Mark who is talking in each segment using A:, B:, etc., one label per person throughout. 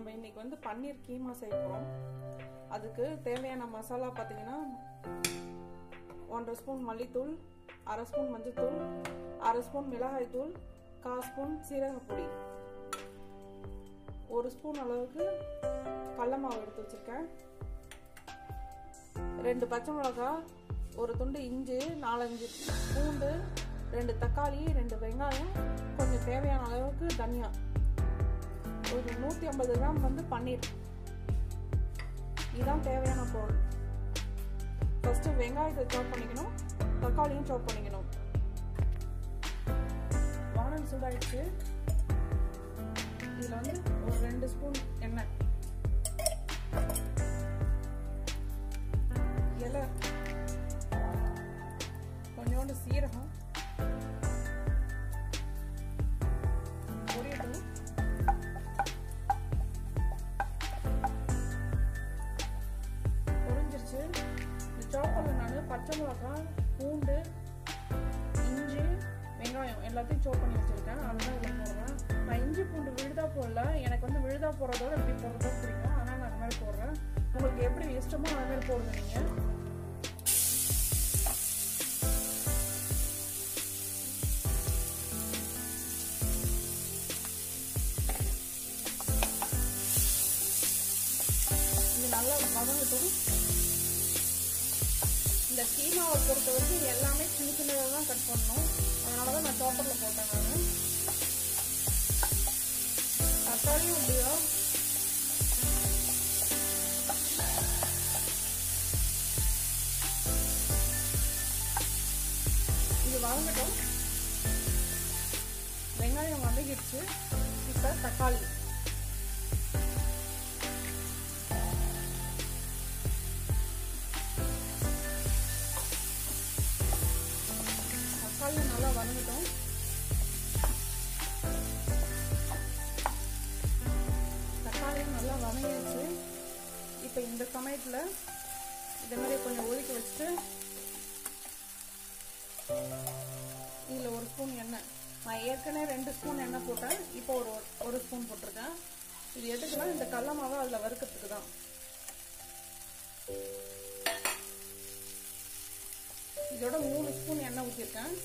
A: நம்ம இன்னைக்கு வந்து பன்னீர் கீமா செய்ய போகிறோம் அதுக்கு தேவையான மசாலா பார்த்தீங்கன்னா ஒன்றரை ஸ்பூன் மல்லித்தூள் அரை ஸ்பூன் மஞ்சள்தூள் அரை ஸ்பூன் மிளகாய்த்தூள் கால் ஸ்பூன் சீரகப்பொடி ஒரு ஸ்பூன் அளவுக்கு கடல மாவு எடுத்து வச்சுருக்கேன் ரெண்டு பச்சை மிளகா ஒரு துண்டு இஞ்சி நாலஞ்சு பூண்டு ரெண்டு தக்காளி ரெண்டு வெங்காயம் கொஞ்சம் தேவையான அளவுக்கு தனியா ஒரு நூற்றி ஐம்பது கிராம் வந்து பன்னீர் இதுதான் தேவையான பொருள் ஃபஸ்ட்டு வெங்காயத்தை சாப் பண்ணிக்கணும் தக்காளியும் சாப் பண்ணிக்கணும் வானல் சூடாயிடுச்சு இதில் வந்து ஒரு ரெண்டு ஸ்பூன் எண்ணெய் இலை கொஞ்சோண்டு சீரகம் பொரியட்டும் பொரிஞ்சிருச்சு இந்த சாப்பரில் நான் பச்சை மிளகாய் பூண்டு இஞ்சி வெங்காயம் எல்லாத்தையும் சோப் பண்ணி வச்சுருக்கேன் அதுதான் இதில் போடுறேன் நான் இஞ்சி பூண்டு விழுதா போடல எனக்கு வந்து விழுதா போடுறதோட இப்படி போடுறதோ பிடிக்கும் அதனால் நான் அது மாதிரி போடுறேன் உங்களுக்கு எப்படி இஷ்டமோ அது மாதிரி போடுங்க நீங்கள் இது நல்லா வதங்கட்டும் இந்த கீமாவை பொறுத்த வரைக்கும் எல்லாமே சின்ன சின்னதாக தான் கட் பண்ணணும் அதனால தான் நான் சாப்பரில் போட்டேன் நான் தக்காளியும் அப்படியா இது வதங்கட்டும் வெங்காயம் வதங்கிடுச்சு இப்போ தக்காளி தக்காளி நல்லா வதங்கட்டும் தக்காளியும் நல்லா வதங்கிடுச்சு இப்போ இந்த சமயத்தில் இதே மாதிரி கொஞ்சம் ஒதுக்கி வச்சுட்டு இதில் ஒரு ஸ்பூன் எண்ணெய் நான் ஏற்கனவே ரெண்டு ஸ்பூன் எண்ணெய் போட்டேன் இப்போ ஒரு ஒரு ஸ்பூன் போட்டிருக்கேன் இது எதுக்குன்னா இந்த கடல மாவை அதில் வறுக்கிறதுக்கு தான் இதோட மூணு ஸ்பூன் எண்ணெய் ஊற்றிருக்கேன்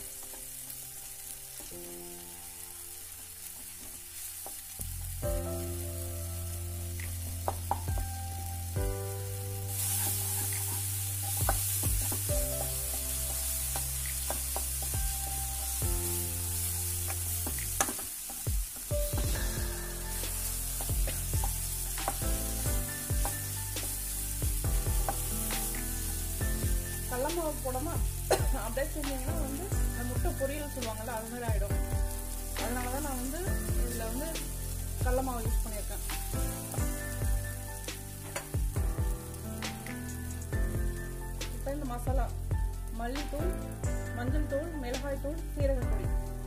A: கடல மாவு போடாம அப்படியே செஞ்சீங்கன்னா வந்து இந்த முட்டை பொரியல் சொல்லுவாங்கல்ல அது மாதிரி ஆகிடும் அதனால தான் நான் வந்து இதில் வந்து கடல மாவு யூஸ் பண்ணியிருக்கேன் இப்போ இந்த மசாலா மல்லித்தூள் மஞ்சள் தூள் மிளகாய் தூள் சீரகப்பொடி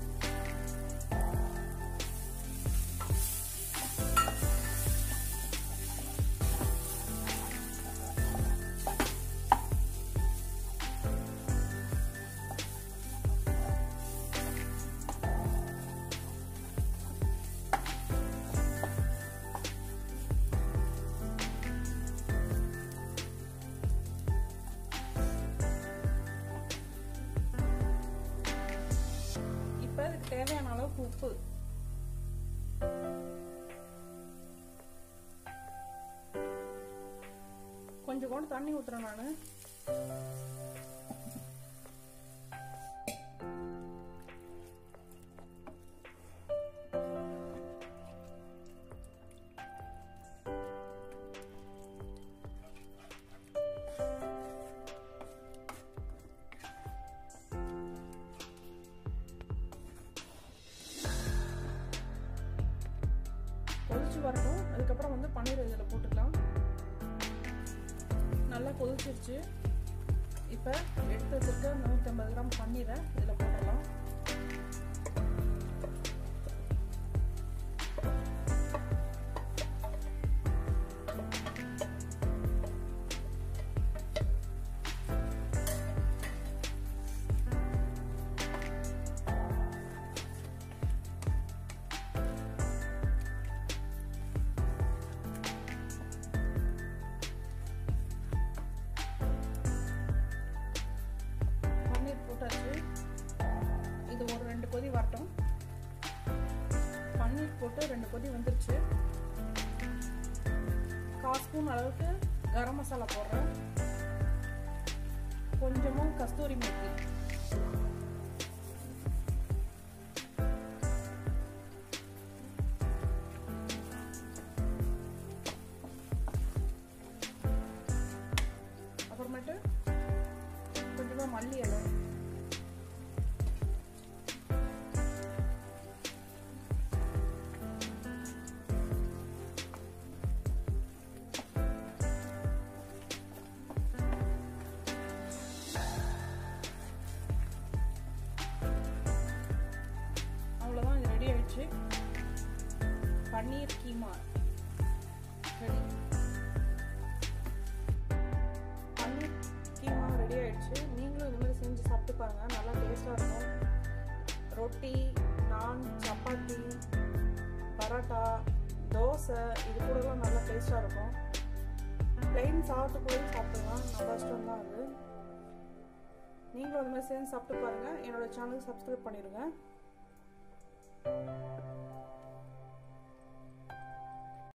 A: இப்போ இதுக்கு தேவையான அளவுக்கு உப்பு கொஞ்சம் கூட தண்ணி ஊத்துறேன் நான் கொதிச்சு வரணும் அதுக்கப்புறம் வந்து பன்னீர் இதில் போட்டுக்கலாம் நல்லா கொதிச்சிருச்சு இப்போ எடுத்து வச்சிருக்க நூற்றம்பது கிராம் பன்னீரை இதில் போட்டுடலாம் ரெண்டு கொதி வந்துருச்சு கால் ஸ்பூன் அளவுக்கு கரம் மசாலா போடுறேன் கொஞ்சமும் கஸ்தூரி மேத்தி அப்புறமேட்டு கொஞ்சமாக மல்லி இலை அவ்வளோதான் இது ரெடி ஆயிடுச்சு பன்னீர் கீமா ரெடி பன்னீர் கீமா ரெடி ஆயிடுச்சு நீங்களும் இது மாதிரி செஞ்சு சாப்பிட்டு பாருங்க நல்லா டேஸ்டாக இருக்கும் ரொட்டி நான் சப்பாத்தி பரோட்டா தோசை இது கூடலாம் நல்லா டேஸ்டாக இருக்கும் பிளெயின் சாப்பிட்டு கூட சாப்பிடலாம் நல்லா இஷ்டம் தான் அது நீங்களும் அது மாதிரி செஞ்சு சாப்பிட்டு பாருங்கள் என்னோட சேனலுக்கு சப்ஸ்கிரைப் பண்ணிடுங்க